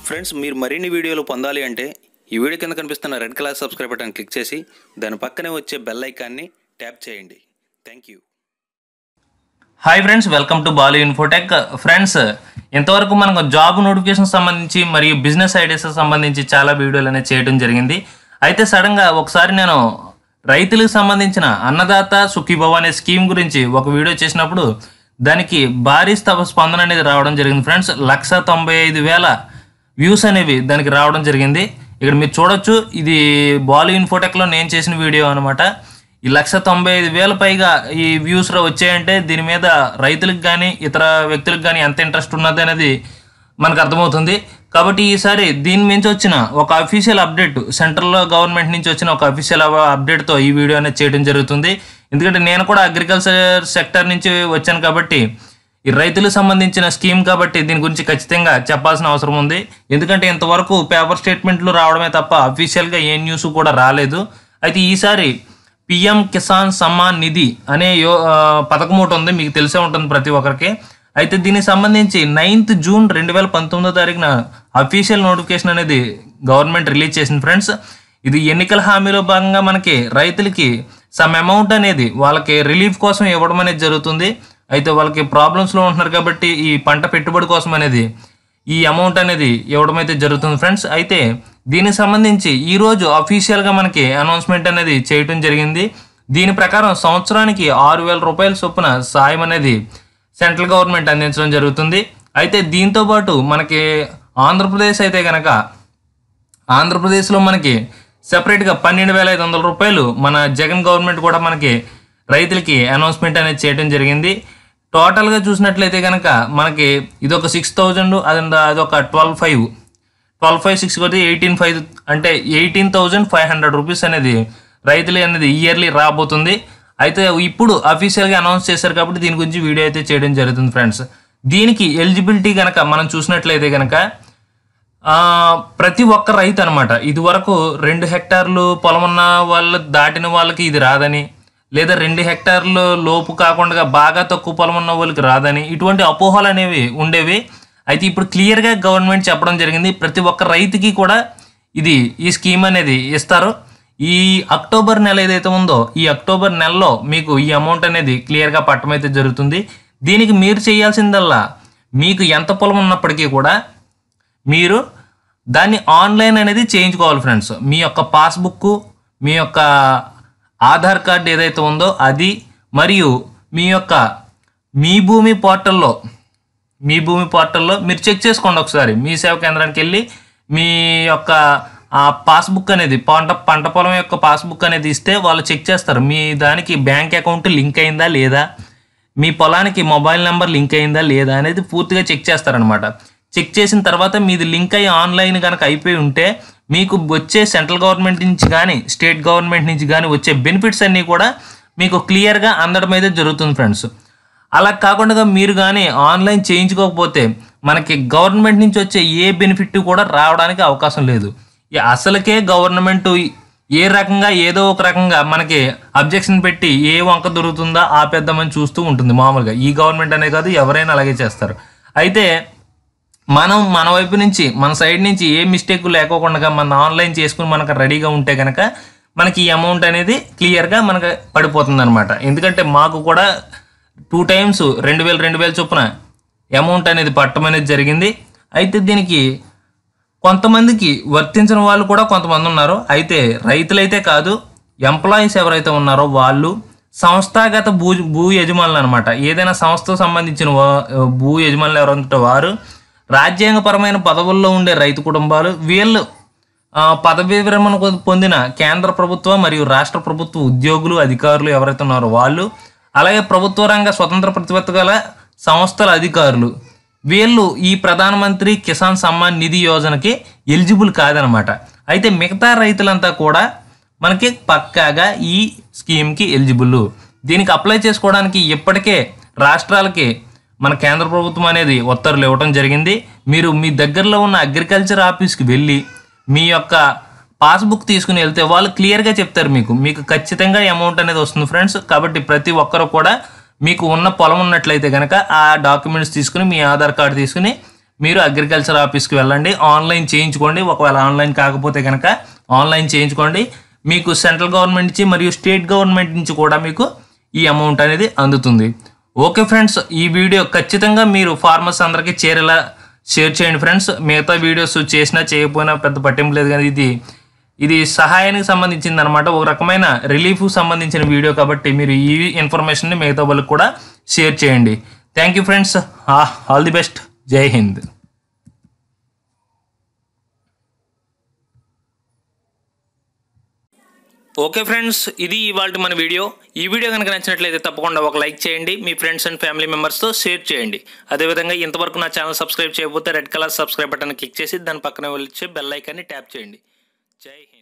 friends మీరు మరిన్ని వీడియోలు పొందాలి అంటే ఈ వీడియో కింద కనిపిస్తున్న red colour subscribe button click చేసి దాని పక్కనే వచ్చే బెల్ ఐకాన్ని ట్యాప్ చేయండి thank you hi friends welcome to Balu Infotech friends ఇంతవరకు మనకు జాబ్ నోటిఫికేషన్ సంబంధించి మరియు బిజినెస్ ఐడియాస్ సంబంధించి చాలా వీడియోలు అనేది చేయడం జరిగింది అయితే సడన్గా ఒకసారి నేను రైతులకు సంబంధించిన అన్నదాత సుఖీభవ అనే స్కీమ్ గురించి ఒక వీడియో చేసినప్పుడు దానికి భారీ స్థ- స్పందన అనేది రావడం జరిగింది ఫ్రెండ్స్ లక్ష తొంభై ఐదు వేల వ్యూస్ అనేవి దానికి రావడం జరిగింది ఇక్కడ మీరు చూడొచ్చు ఇది బాలు ఇన్ఫోటెక్లో నేను చేసిన వీడియో అనమాట ఈ లక్ష తొంభై ఐదు వేల పైగా ఈ వ్యూస్ వచ్చాయంటే దీని మీద రైతులకు కానీ ఇతర వ్యక్తులకు కానీ ఎంత ఇంట్రెస్ట్ ఉన్నది అనేది మనకు అర్థమవుతుంది కాబట్టి ఈసారి దీని నుంచి వచ్చిన ఒక అఫీషియల్ అప్డేట్ సెంట్రల్ గవర్నమెంట్ నుంచి వచ్చిన ఒక అఫీషియల్ అప్డేట్తో ఈ వీడియో అనేది చేయడం జరుగుతుంది ఎందుకంటే నేను కూడా అగ్రికల్చర్ సెక్టర్ నుంచి వచ్చాను కాబట్టి ఈ రైతులకు సంబంధించిన స్కీమ్ కాబట్టి దీని గురించి ఖచ్చితంగా చెప్పాల్సిన అవసరం ఉంది ఎందుకంటే ఇంతవరకు పేపర్ స్టేట్మెంట్లు రావడమే తప్ప అఫీషియల్గా ఏ న్యూస్ కూడా రాలేదు అయితే ఈసారి పిఎం కిసాన్ సమ్మాన్ నిధి అనే యో ఆ, పథకం ఒకటి ఉంది మీకు తెలిసే ఉంటుంది ప్రతి ఒక్కరికి అయితే దీనికి సంబంధించి నైన్త్ జూన్ రెండు వేల పంతొమ్మిదో తారీఖున అఫీషియల్ నోటిఫికేషన్ అనేది గవర్నమెంట్ రిలీజ్ చేసింది ఫ్రెండ్స్ ఇది ఎన్నికల హామీలో భాగంగా మనకి రైతులకి సమ్ అమౌంట్ అనేది వాళ్ళకి రిలీఫ్ కోసం ఇవ్వడం అనేది జరుగుతుంది అయితే వాళ్ళకి ప్రాబ్లమ్స్లో ఉంటున్నారు కాబట్టి ఈ పంట పెట్టుబడి కోసం అనేది ఈ అమౌంట్ అనేది ఇవ్వడం అయితే జరుగుతుంది ఫ్రెండ్స్ అయితే దీనికి సంబంధించి ఈరోజు అఫీషియల్గా మనకి అనౌన్స్మెంట్ అనేది చేయటం జరిగింది దీని ప్రకారం సంవత్సరానికి ఆరు వేల రూపాయల చొప్పున సాయం అనేది సెంట్రల్ గవర్నమెంట్ అందించడం జరుగుతుంది అయితే దీంతో పాటు మనకి ఆంధ్రప్రదేశ్ అయితే కనుక ఆంధ్రప్రదేశ్లో మనకి సెపరేట్గా పన్నెండు వేల ఐదు వందల రూపాయలు మన జగన్ గవర్నమెంట్ కూడా మనకి రైతులకి అనౌన్స్మెంట్ అనేది చేయడం జరిగింది టోటల్గా చూసినట్లయితే కనుక మనకి ఇది ఒక సిక్స్ థౌజండ్ అది అదొక twelve five twelve five six కొద్ది ఎయిటీన్ ఫైవ్ అంటే eighteen thousand five hundred rupees అనేది రైతులు అనేది ఇయర్లీ రాబోతుంది అయితే ఇప్పుడు అఫీషియల్గా అనౌన్స్ చేశారు కాబట్టి దీని గురించి వీడియో అయితే చేయడం జరుగుతుంది ఫ్రెండ్స్ దీనికి ఎలిజిబిలిటీ కనుక మనం చూసినట్లయితే కనుక ఆ, ప్రతి ఒక్క రైతు అనమాట ఇది వరకు రెండు హెక్టార్లు పొలం ఉన్న వాళ్ళు దాటిన వాళ్ళకి ఇది రాదని లేదా రెండు హెక్టార్లు లోపు కాకుండా బాగా తక్కువ పొలం ఉన్న వాళ్ళకి రాదని ఇటువంటి అపోహలు అనేవి ఉండేవి అయితే ఇప్పుడు క్లియర్గా గవర్నమెంట్ చెప్పడం జరిగింది ప్రతి ఒక్క రైతుకి కూడా ఇది ఈ స్కీమ్ అనేది ఇస్తారు ఈ అక్టోబర్ నెల ఏదైతే ఉందో ఈ అక్టోబర్ నెలలో మీకు ఈ అమౌంట్ అనేది క్లియర్గా పట్టమైతే జరుగుతుంది దీనికి మీరు చేయాల్సిందల్లా మీకు ఎంత పొలం ఉన్నప్పటికీ కూడా మీరు దాన్ని ఆన్లైన్ అనేది చేయించుకోవాలి ఫ్రెండ్స్ మీ యొక్క పాస్బుక్ మీ యొక్క ఆధార్ కార్డ్ ఏదైతే ఉందో అది మరియు మీ యొక్క మీ భూమి పోర్టల్లో మీ భూమి పోర్టల్లో మీరు చెక్ చేసుకోండి ఒకసారి మీ సేవ కేంద్రానికి వెళ్ళి మీ యొక్క ఆ పాస్బుక్ అనేది పంట పంట పొలం యొక్క పాస్బుక్ అనేది ఇస్తే వాళ్ళు చెక్ చేస్తారు మీ దానికి బ్యాంక్ అకౌంట్ లింక్ అయిందా లేదా మీ పొలానికి మొబైల్ నెంబర్ లింక్ అయిందా లేదా అనేది పూర్తిగా చెక్ చేస్తారనమాట చెక్ చేసిన తర్వాత మీది లింక్ అయ్యి ఆన్లైన్ కనుక అయిపోయి ఉంటే మీకు వచ్చే సెంట్రల్ గవర్నమెంట్ నుంచి కానీ స్టేట్ గవర్నమెంట్ నుంచి కానీ వచ్చే బెనిఫిట్స్ అన్నీ కూడా మీకు క్లియర్గా అందడం అయితే జరుగుతుంది ఫ్రెండ్స్ అలా కాకుండా మీరు కానీ ఆన్లైన్ చేయించుకోకపోతే మనకి గవర్నమెంట్ నుంచి వచ్చే ఏ బెనిఫిట్ కూడా రావడానికి అవకాశం లేదు ఈ అసలుకే గవర్నమెంట్ ఏ రకంగా ఏదో ఒక రకంగా మనకి అబ్జెక్షన్ పెట్టి ఏ వంక దొరుకుతుందా ఆపేద్దామని చూస్తూ ఉంటుంది మామూలుగా ఈ గవర్నమెంట్ అనే కాదు ఎవరైనా అలాగే చేస్తారు అయితే మనం మన వైపు నుంచి మన సైడ్ నుంచి ఏ మిస్టేక్ లేకోకుండా మన ఆన్లైన్ చేసుకుని మనకు రెడీగా ఉంటే కనుక మనకి ఈ అమౌంట్ అనేది క్లియర్గా మనకు పడిపోతుంది అనమాట ఎందుకంటే మాకు కూడా టూ టైమ్స్ రెండు వేలు రెండు వేలు చొప్పున అమౌంట్ అనేది పట్టడం అనేది జరిగింది అయితే దీనికి కొంతమందికి వర్తించిన వాళ్ళు కూడా కొంతమంది ఉన్నారు అయితే రైతులైతే కాదు ఎంప్లాయీస్ ఎవరైతే ఉన్నారో వాళ్ళు సంస్థాగత భూ భూ యజమానులు అనమాట ఏదైనా సంస్థకు సంబంధించిన వా- భూ యజమానులు ఎవరంటే వారు రాజ్యాంగపరమైన పదవుల్లో ఉండే రైతు కుటుంబాలు వీళ్ళు ఆ, పదవీ విరమణ పొ- పొందిన కేంద్ర ప్రభుత్వ మరియు రాష్ట్ర ప్రభుత్వ ఉద్యోగులు అధికారులు ఎవరైతే ఉన్నారో వాళ్ళు అలాగే ప్రభుత్వ రంగ స్వతంత్ర ప్రతిపత్తి గల సంస్థల అధికారులు వీళ్ళు ఈ ప్రధానమంత్రి కిసాన్ సమ్మాన్ నిధి యోజనకి ఎలిజిబుల్ కాదనమాట అయితే మిగతా రైతులంతా కూడా మనకి పక్కాగా ఈ స్కీమ్కి ఎలిజిబుల్ దీనికి అప్లై చేసుకోవడానికి ఇప్పటికే రాష్ట్రాలకి మన కేంద్ర ప్రభుత్వం అనేది ఉత్తర్వులు ఇవ్వడం జరిగింది మీరు మీ దగ్గరలో ఉన్న అగ్రికల్చర్ ఆఫీస్కి వెళ్ళి మీ యొక్క పాస్బుక్ తీసుకుని వెళ్తే వాళ్ళు క్లియర్గా చెప్తారు మీకు మీకు ఖచ్చితంగా అమౌంట్ అనేది వస్తుంది ఫ్రెండ్స్ కాబట్టి ప్రతి ఒక్కరు కూడా మీకు ఉన్న పొలం ఉన్నట్లయితే కనుక ఆ డాక్యుమెంట్స్ తీసుకుని మీ ఆధార్ కార్డు తీసుకుని మీరు అగ్రికల్చర్ ఆఫీస్కి వెళ్ళండి ఆన్లైన్ చేయించుకోండి ఒకవేళ ఆన్లైన్ కాకపోతే కనుక ఆన్లైన్ చేయించుకోండి మీకు సెంట్రల్ గవర్నమెంట్ నుంచి మరియు స్టేట్ గవర్నమెంట్ నుంచి కూడా మీకు ఈ అమౌంట్ అనేది అందుతుంది ఓకే ఫ్రెండ్స్ ఈ వీడియో ఖచ్చితంగా మీరు ఫార్మర్స్ అందరికీ చేరేలా షేర్ చేయండి ఫ్రెండ్స్ మిగతా వీడియోస్ చేసినా చేయకపోయినా పెద్ద పట్టింపు లేదు కానీ ఇది ఇది సహాయానికి సంబంధించింది అనమాట ఒక రకమైన రిలీఫ్ సంబంధించిన వీడియో కాబట్టి మీరు ఈ ఇన్ఫర్మేషన్ని మిగతా వాళ్ళకి కూడా షేర్ చేయండి thank you friends all the best జై హింద్ ఓకే ఫ్రెండ్స్ ఇది ఇవాళ మన వీడియో ఈ వీడియో కనుక నచ్చినట్లయితే తప్పకుండా ఒక లైక్ చేయండి మీ ఫ్రెండ్స్ అండ్ ఫ్యామిలీ మెంబర్స్తో షేర్ చేయండి అదేవిధంగా ఇంతవరకు నా ఛానల్ సబ్స్క్రైబ్ చేయకపోతే red colour subscribe button click చేసి దాని పక్కన వచ్చే బెల్ ఐకాన్ని ట్యాప్ చేయండి జై హింద్